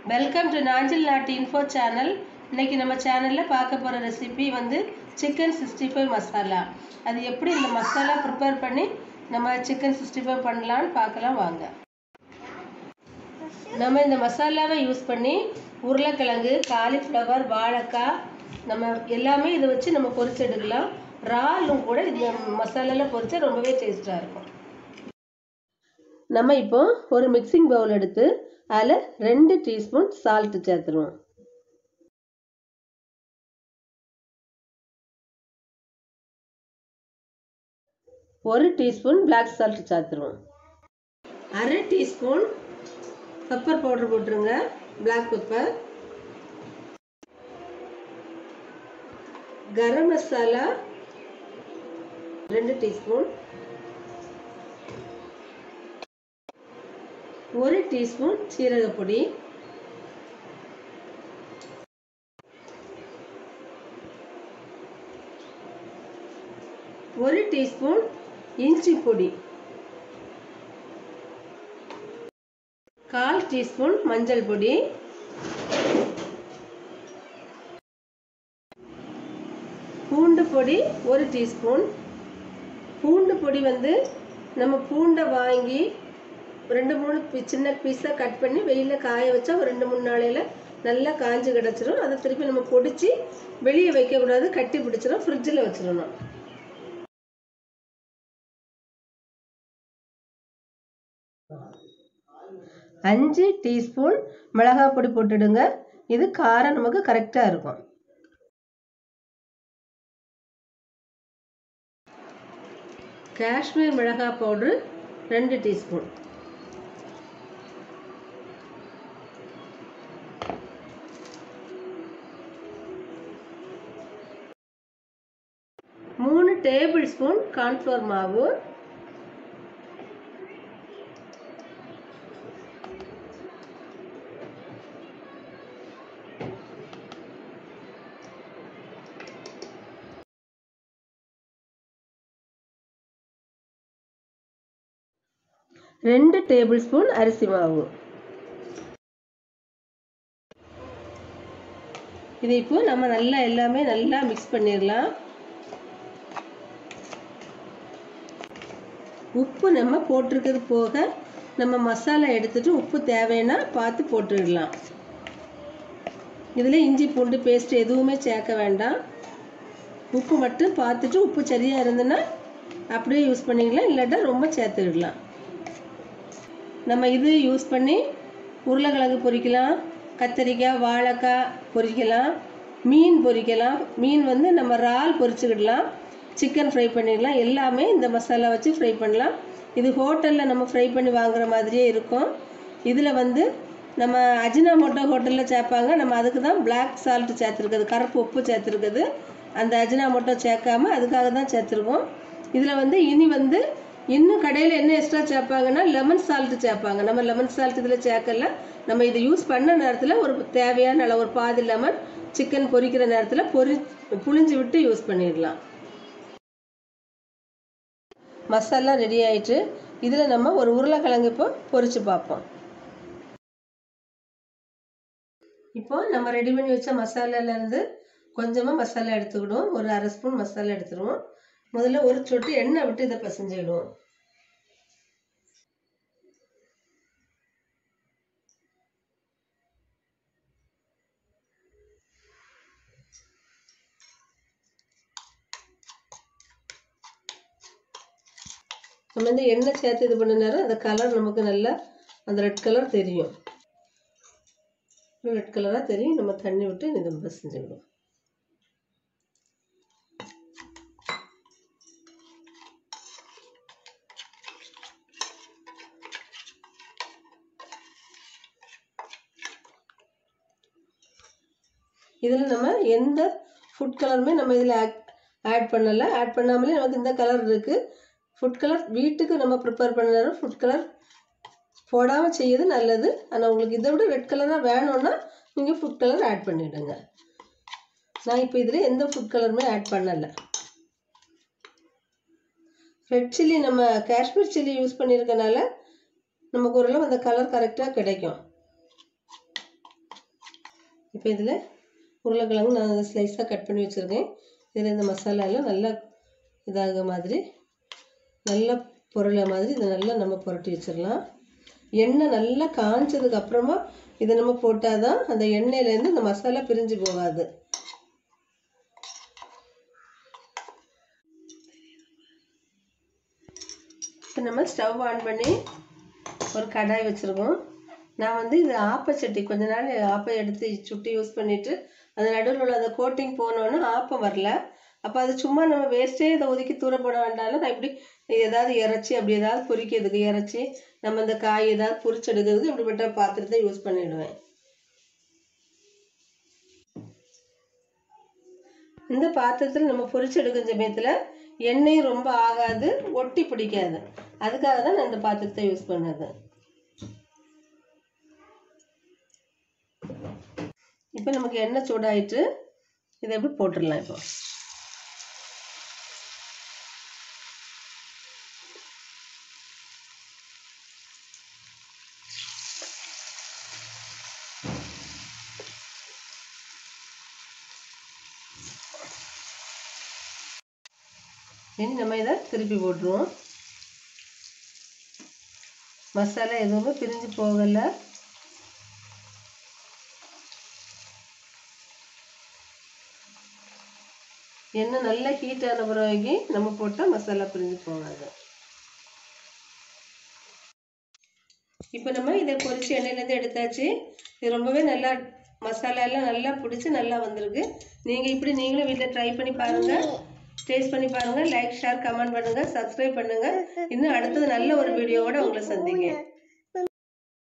welcome to Nanjil நாட்டு info channel இன்னைக்கு நம்ம சேனலில் பார்க்க போகிற ரெசிபி வந்து சிக்கன் சிக்ஸ்டி ஃபைவ் மசாலா அது எப்படி இந்த மசாலா ப்ரிப்பேர் பண்ணி நம்ம சிக்கன் சிக்ஸ்டி ஃபைவ் பண்ணலான்னு பார்க்கலாம் வாங்க நம்ம இந்த மசாலாவை யூஸ் பண்ணி உருளைக்கிழங்கு காலிஃப்ளவர் வாழைக்காய் நம்ம எல்லாமே இதை வச்சு நம்ம பொரிச்சு எடுக்கலாம் இறாலும் கூட இந்த மசாலாவில் பொரிச்சா ரொம்பவே டேஸ்ட்டாக இருக்கும் நம்ம இப்போ ஒரு மிக்சிங் பவுல் எடுத்து அதில் ரெண்டு டீஸ்பூன் சால்ட் சேர்த்துருவோம் ஒரு டீஸ்பூன் பிளாக் சால்ட் சேர்த்துருவோம் அரை டீஸ்பூன் பெப்பர் பவுடர் போட்டுருங்க பிளாக் பெப்பர் கரம் மசாலா ரெண்டு டீஸ்பூன் ஒரு டீஸ்பூன் சீரகப்பொடி ஒரு டீஸ்பூன் இஞ்சி பொடி கால் டீஸ்பூன் மஞ்சள் பொடி பூண்டு பொடி ஒரு டீஸ்பூன் பூண்டு பொடி வந்து நம்ம பூண்டை வாங்கி ரெண்டு மூணு பி- சின்ன பீஸாக கட் பண்ணி வெயிலில் காய வச்சா ஒரு ரெண்டு மூணு நாளையில் நல்லா காஞ்சு கிடச்சிரும் அதை திருப்பி நம்ம பொடிச்சு வெளியே வைக்கக்கூடாது கட்டி பிடிச்சிரும் ஃப்ரிட்ஜில் வச்சிடணும் அஞ்சு டீஸ்பூன் மிளகாய் பொடி போட்டுடுங்க இது காரம் நமக்கு கரெக்டாக இருக்கும் காஷ்மீர் மிளகாய் பவுட்ரு ரெண்டு டீஸ்பூன் மூணு டேபிள் ஸ்பூன் கார்ன்ஃப்ளவர் மாவு ரெண்டு டேபிள் ஸ்பூன் அரிசி மாவு இது இப்போ நம்ம நல்லா எல்லாமே நல்லா மிக்ஸ் பண்ணிடலாம் உப்பு நம்ம போட்டிருக்கிறது போக நம்ம மசாலா எடுத்துட்டு உப்பு தேவைன்னா பார்த்து போட்டுடலாம் இதில் இஞ்சி பூண்டு பேஸ்ட் எதுவுமே சேர்க்க வேண்டாம் உப்பு மட்டும் பார்த்துட்டு உப்பு சரியாக இருந்ததுன்னா அப்படியே யூஸ் பண்ணிக்கலாம் இல்லாட்டா ரொம்ப சேர்த்துடலாம் நம்ம இது யூஸ் பண்ணி உருளைக்கிழங்கு பொரிக்கலாம் கத்தரிக்காய் வாழைக்காய் பொரிக்கலாம் மீன் பொரிக்கலாம் மீன் வந்து நம்ம இறால் பொரிச்சுக்கிடலாம் சிக்கன் ஃப்ரை பண்ணிடலாம் எல்லாமே இந்த மசாலா வச்சு ஃப்ரை பண்ணலாம் இது ஹோட்டலில் நம்ம ஃப்ரை பண்ணி வாங்குற மாதிரியே இருக்கும் இதில் வந்து நம்ம அஜினாமோட்டோ ஹோட்டலில் சேர்ப்பாங்க நம்ம அதுக்கு தான் பிளாக் சால்ட் சேர்த்துருக்குது கருப்பு உப்பு சேர்த்துருக்குது அந்த அஜினாமோட்டோ சேர்க்காம அதுக்காக தான் சேர்த்துருக்கோம் இதில் வந்து இனி வந்து இன்னும் கடையில் என்ன எக்ஸ்ட்ரா சேர்ப்பாங்கன்னா லெமன் சால்ட் சேர்ப்பாங்க நம்ம லெமன் சால்ட் இதில் சேர்க்கல நம்ம இதை யூஸ் பண்ண நேரத்தில் ஒரு தேவையான அளவு ஒரு பாதி லெமன் சிக்கன் பொரிக்கிற நேரத்தில் பொரி புளிஞ்சு விட்டு யூஸ் பண்ணிடலாம் மசாலா ரெடி ஆயிட்டு இதில் நம்ம ஒரு உருளைக்கிழங்கு இப்போ பொரிச்சு பார்ப்போம் இப்போ நம்ம ரெடி பண்ணி வச்ச மசாலாலேருந்து கொஞ்சமாக மசாலா எடுத்துக்கிடுவோம் ஒரு அரை ஸ்பூன் மசாலா எடுத்துருவோம் முதல்ல ஒரு சொட்டு எண்ணெய் விட்டு இதை பிசைஞ்சிடுவோம் நம்ம வந்து எண்ணெய் சேர்த்து இது பண்ண நேரம் அந்த கலர் நமக்கு நல்லா அந்த ரெட் கலர் தெரியும் ரெட் கலராக தெரியும் நம்ம தண்ணி விட்டு இதை பிசைஞ்சிடுவோம் இதில் நம்ம எந்த ஃபுட் கலருமே நம்ம இதில் ஆட் ஆட் பண்ணலை ஆட் பண்ணாமலே நமக்கு இந்த கலர் இருக்குது ஃபுட் கலர் வீட்டுக்கு நம்ம ப்ரிப்பேர் பண்ண ஃபுட் கலர் போடாமல் செய்யறது நல்லது ஆனால் உங்களுக்கு இதை விட ரெட் கலராக வேணும்னா நீங்கள் ஃபுட் கலர் ஆட் பண்ணிவிடுங்க நான் இப்போ இதில் எந்த ஃபுட் கலருமே ஆட் பண்ணலை ரெட் சில்லி நம்ம காஷ்மீர் சில்லி யூஸ் பண்ணியிருக்கனால நமக்கு ஓரளவு அந்த கலர் கரெக்டாக கிடைக்கும் இப்போ இதில் உருளைக்கிழங்கு நான் ஸ்லைஸாக கட் பண்ணி வச்சுருக்கேன் இதில் இந்த மசாலா எல்லாம் நல்லா இதாக மாதிரி நல்லா பொருளை மாதிரி இதை நல்லா நம்ம புரட்டி வச்சிடலாம் எண்ணெய் நல்லா காஞ்சதுக்கு அப்புறமா இதை நம்ம போட்டால் தான் அந்த எண்ணெயிலேருந்து இந்த மசாலா பிரிஞ்சு போகாது இப்போ நம்ம ஸ்டவ் ஆன் பண்ணி ஒரு கடாய் வச்சுருக்கோம் நான் வந்து இது ஆப்பச்சட்டி கொஞ்ச நாள் ஆப்பம் எடுத்து சுட்டி யூஸ் பண்ணிவிட்டு அது நடுவில் உள்ள அந்த கோட்டிங் போனோன்னு ஆப்பம் வரல அப்போ அது சும்மா நம்ம வேஸ்ட்டே இதை ஒதுக்கி தூர போட வேண்டாலும் நான் இப்படி ஏதாவது இறச்சி அப்படி ஏதாவது பொரிக்கிறதுக்கு இறச்சி நம்ம இந்த காய் ஏதாவது பொரிச்செடுக்கிறதுக்கு இப்படிப்பட்ட பாத்திரத்தை யூஸ் பண்ணிடுவேன் இந்த பாத்திரத்தில் நம்ம பொரிச்செடுக்கும் சமயத்தில் எண்ணெயும் ரொம்ப ஆகாது ஒட்டி பிடிக்காது அதுக்காக தான் நான் இந்த பாத்திரத்தை யூஸ் பண்ணது இப்போ நமக்கு எண்ணெய் சூடாயிட்டு இதை எப்படி போட்டுடலாம் இப்போ இனி நம்ம இதை திருப்பி போட்டுருவோம் மசாலா எதுவுமே பிரிஞ்சு போகலை எண்ணெய் நல்லா ஹீட் ஆன பிறகு நம்ம போட்டால் மசாலா பிரிஞ்சு போகாது இப்போ நம்ம இதை பொரிச்சு எண்ணெயிலேருந்து எடுத்தாச்சு இது ரொம்பவே நல்லா மசாலா எல்லாம் நல்லா பிடிச்சி நல்லா வந்திருக்கு நீங்கள் இப்படி நீங்களும் வீட்டில் ட்ரை பண்ணி பாருங்கள் டேஸ்ட் பண்ணி பாருங்கள் லைக் ஷேர் கமெண்ட் பண்ணுங்கள் சப்ஸ்கிரைப் பண்ணுங்கள் இன்னும் அடுத்தது நல்ல ஒரு வீடியோவோட உங்களை சந்திங்க